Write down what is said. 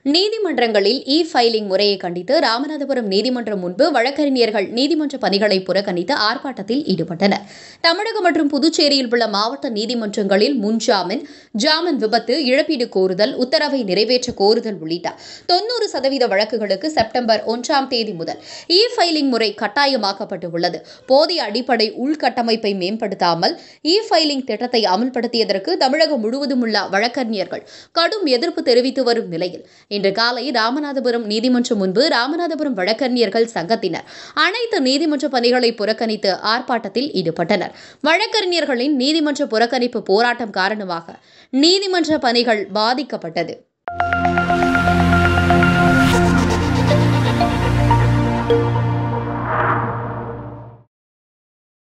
நீதிமன்றங்களில் e filing முறையை கண்டித்து ராமநாதபுரம் நீதிமன்றம் முன்பு வழக்கறிஞர்கள் நீதிமன்ற பணிகளை புறக்கணித்து ஆர்ப்பாட்டத்தில் ஈடுபட்டனர் தமிழகம் மற்றும் புதுச்சேரியில் உள்ள மாவட்ட நீதிமன்றங்களில் முன்ஜாமீன் ஜாமீன் விபத்து இழப்பீடு கோருதல் உத்தரவை நிறைவேற்ற கோருதல் உள்ளிட்ட தொன்னூறு சதவீத வழக்குகளுக்கு செப்டம்பர் ஒன்றாம் தேதி முதல் இ ஃபைலிங் முறை கட்டாயமாக்கப்பட்டு உள்ளது போதிய அடிப்படை உள்கட்டமைப்பை மேம்படுத்தாமல் இ ஃபைலிங் திட்டத்தை அமல்படுத்தியதற்கு தமிழகம் முழுவதும் உள்ள வழக்கறிஞர்கள் கடும் எதிர்ப்பு தெரிவித்து வரும் நிலையில் இன்று காலை ராமநாதபுரம் நீதிமன்றம் முன்பு ராமநாதபுரம் வழக்கறிஞர்கள் சங்கத்தினர் அனைத்து நீதிமன்ற பணிகளை புறக்கணித்து ஆர்ப்பாட்டத்தில் ஈடுபட்டனர் வழக்கறிஞர்களின் நீதிமன்ற புறக்கணிப்பு போராட்டம் காரணமாக நீதிமன்ற பணிகள் பாதிக்கப்பட்டது